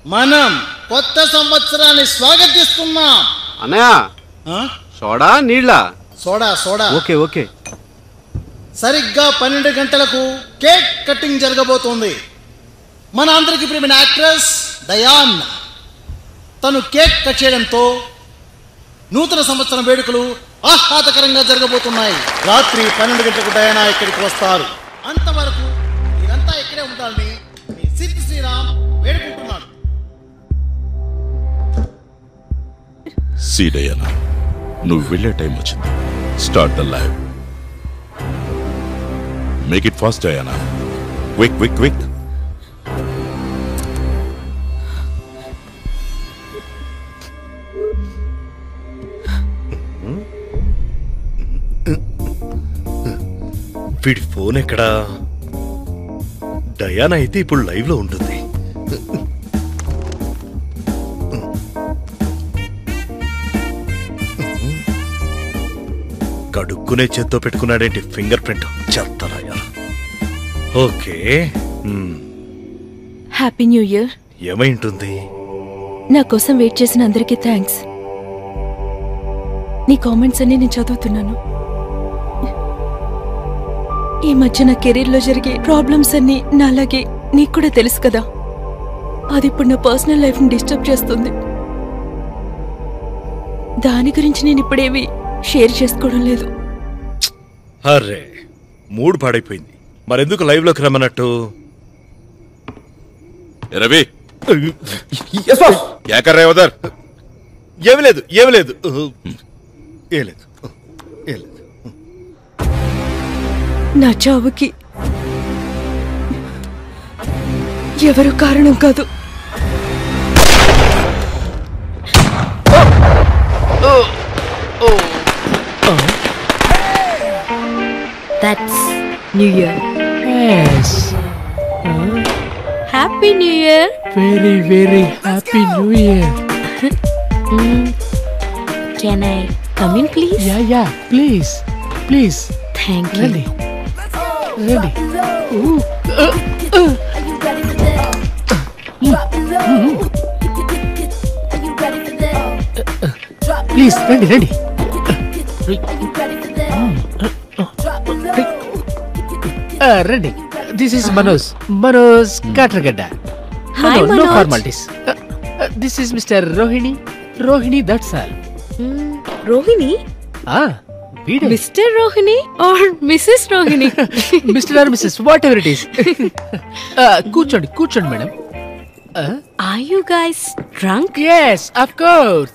మనం కొత్త సంవత్సరాన్ని స్వాగతిస్తున్నాం అన్నయ్య ఆ? సోడా నీళ్ళ సోడా సోడా ఓకే ఓకే సరిగ్గా పన్నెండు గంటలకు కేక్ కటింగ్ జరగబోతోంది మన అందరికి ప్రియమైన యాక్ట్రెస్ దయాన్ తను కేక్ కట్ చేయడంతో నూతన సంవత్సరం వేడుకలు ఆహ్లాదకరంగా జరగబోతున్నాయి రాత్రి పన్నెండు గంటలకు డయానా ఇక్కడికి వస్తారు అంతవరకు మీరంతా ఇక్కడే ఉండాలని మీ సిద్ధి శ్రీరామ్ వేడుకుంటున్నాడు సీ డయానా నువ్వు వెళ్ళే టైం వచ్చింది start the live make it fast Diana quick quick quick వీడి ఫోన్ ఎక్కడా డయానా అయితే ఇప్పుడు లైవ్ లో ఉంటుంది కడుక్కునే చేత్తో పెట్టుకున్నాడేంటి ఫింగర్ ప్రింట్ చెత్తరాయాల okay hmm. Happy new year ఏమై ఉంటుంది నా కోసం వెయిట్ చేసిన అందరికీ థ్యాంక్స్ నీ కామెంట్స్ అన్ని నేను చదువుతున్నాను ఈ మధ్య నా కెరీర్లో జరిగే ప్రాబ్లమ్స్ అన్ని నాలాగే నీకు కూడా తెలుసు కదా అది ఇప్పుడు నా పర్సనల్ లైఫ్ని డిస్టర్బ్ చేస్తుంది దాని గురించి నేను ఇప్పుడేవి షేర్ చేసుకోవడం లేదు అర్రే మూడు పాడైపోయింది మరెందుకు లైవ్ లోకి రమ్మన్నట్టు ఏ రవి क्या कर रहे हो उधर ఏమి లేదు ఏమి లేదు ఏం లేదు ఏం లేదు నా చావుకి ఎవరు కారణం కాదు That's New Year. Yes. Happy New Year. Very, very happy New Year. Can I come in, please? Yeah, yeah. Please. Please. Thank you. Ready. Ready. Ooh. Uh, uh. Please, ready, ready. Uh, ready. This is Manoj. Manoj Katragada. Hi, no, no, no Manoj. formalities. Uh, uh, this is Mr. Rohini. Rohini, that's all. Hmm, Rohini? Ah, వీడే Mr. Rohini or Mrs. Rohini? Mister or missus whatever it is కూర్చోండి కూర్చోండి madam Are you guys drunk? Yes of course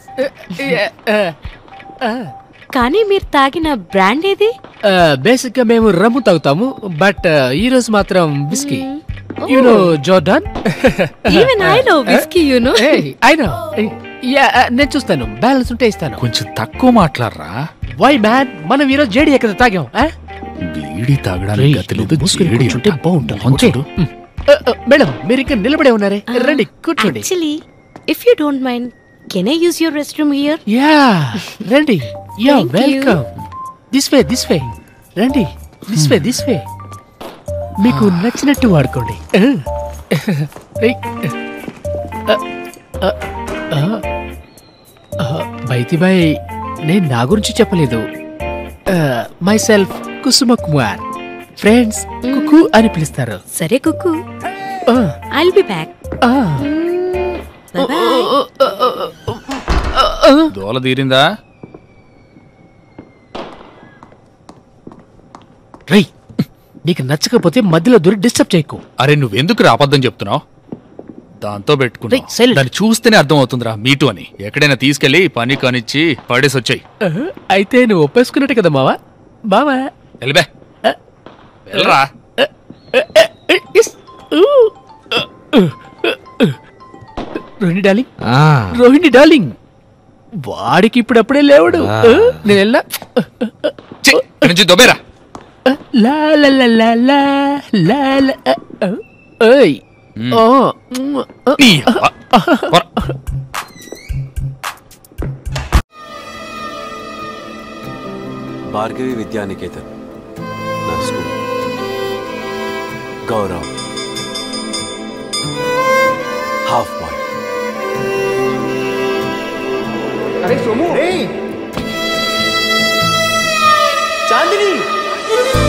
కానీ మీరు తాగిన brand ఏది basic గా మేము రమ్ము తాగుతాము బట్ ఈ రోజు మాత్రం whiskey you know Jordan even I love whiskey you know I know ya నేను చూస్తాను బ్యాలెన్స్ ఉంటే ఇస్తాను కొంచెం తక్కువ మాట్లాడరా వై మ్యాన్ మనం ఈరోజు జేడి ఎక్కడ తాగాం eh? బీడి తాగడానికి గతి లేదు మూసుకొని జేడి కూర్చుంటే అంట. బాగుంటుంది మొహం ఓకే? చూడు. మ్. Uh, uh, మేడం మీరు ఇంకా నిలబడే ఉన్నారే రండి కూర్చోండి actually if you don't mind can I use your rest room here ya రండి ya Thank you. Welcome this way this way రండి దిస్ వే దిస్ వే మీకు నచ్చినట్టు వాడుకోండి బైతి బాయ్ నేను నా గురించి చెప్పలేదు myself Kusuma Kumar friends Kuku అని పిలుస్తారు సరే Kukku Ah, I'll be back ah. దోల తీరిందా రేయ్ నీకు నచ్చకపోతే మధ్యలో దూరి డిస్టర్బ్ చేయకు అరే నువ్వెందుకు అబద్ధం చెప్తున్నావు దాంతో పెట్టుకున్నా రేయ్, silent. దాన్ని చూస్తేనే అర్థం అవుతుందిరా మీటు అని ఎక్కడైనా తీసుకెళ్లి పని కానిచ్చి పడేసి వచ్చాయి Ah, అయితే నువ్వు ఒప్పేసుకున్నట్టు కదా మావా బావా వెళ్ళబే వెళ్ళరా రోహిణి డార్లింగ్ రోహిణి డార్లింగ్ వాడికి ఇప్పుడప్పుడే లేవడు నేను వెళ్ళా ఛీ, ఇక్కడి నుంచి దొబ్బేరా లా లా లా లా లా లా లా ఆ, ఓయ్ ఓ మ్, ఆ, నీ అబ్బా. పోరా. భార్గవి విద్యానికేతన్ నా స్కూల్ గౌరవ్ హాఫ్ బాయ్ అరే సోము చాందిని